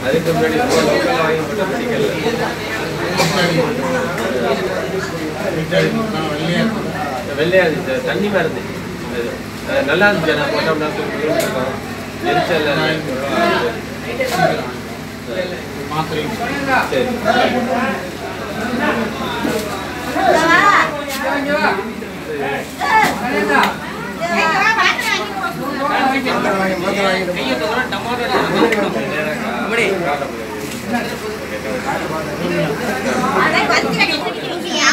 அதுக்கு முன்னாடி லோக்கல் வாங்கி போட்ட மெடிக்கல் வெள்ளையா இருந்துச்சு சார் தண்ணி மாதிரி இருந்துச்சு அது. அது நல்லா இருந்துச்சு நான் போட்டோம்னா இருக்கும் எரிச்சல் சரி அதை வந்து கட்டி குடிக்கிறீங்க